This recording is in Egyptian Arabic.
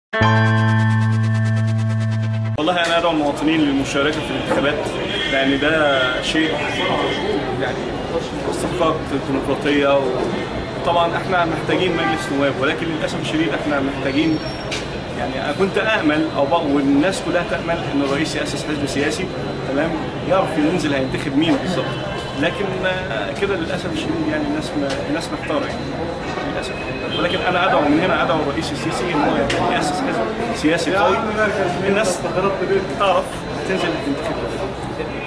والله انا ادعو المواطنين للمشاركه في الانتخابات لان ده شيء يعني استحقاق ديمقراطيه وطبعا احنا محتاجين مجلس نواب ولكن للاسف الشديد احنا محتاجين يعني انا كنت امل او بق- والناس كلها تامل ان الرئيس ياسس حزب سياسي تمام يعرف ينزل هينتخب مين بالظبط لكن آه، كده للاسف الشديد يعني الناس ما الناس محتاره يعني للاسف ولكن انا ادعو من هنا ادعو الرئيس السيسي ان هو يعني ياسس حزب سياسي قوي الناس تعرف تنزل تنتخب